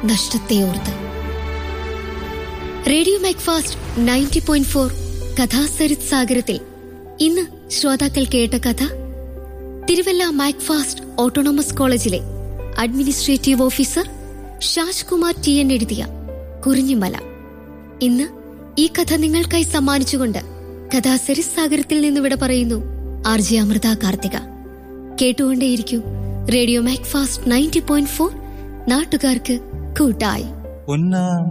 നഷ്ടത്തെ ഓർത്ത് radio Macfast ninety point four കഥാസരിത് സാഗരത്തിൽ ഇന്ന് ശ്രോതാക്കൾ കേട്ട കഥ തിരുവല്ല മാക്ഫാസ്റ്റ് ഓട്ടോണമസ് കോളേജിലെ administrative officer Shaj Kumar T N എഴുതിയ കുറിഞ്ഞിമല ഇന്ന് ഈ കഥ നിങ്ങൾക്കായി സമ്മാനിച്ചുകൊണ്ട് കഥാസരിത് സാഗരത്തിൽ നിന്നിവിടെ പറയുന്നു ആർ ജെ അമൃത കാർത്തിക കേട്ടുകൊണ്ടേയിരിക്കൂ radio Macfast ninety point four നാട്ടുകാർക്ക് കൂട്ടായി പൊന്നാം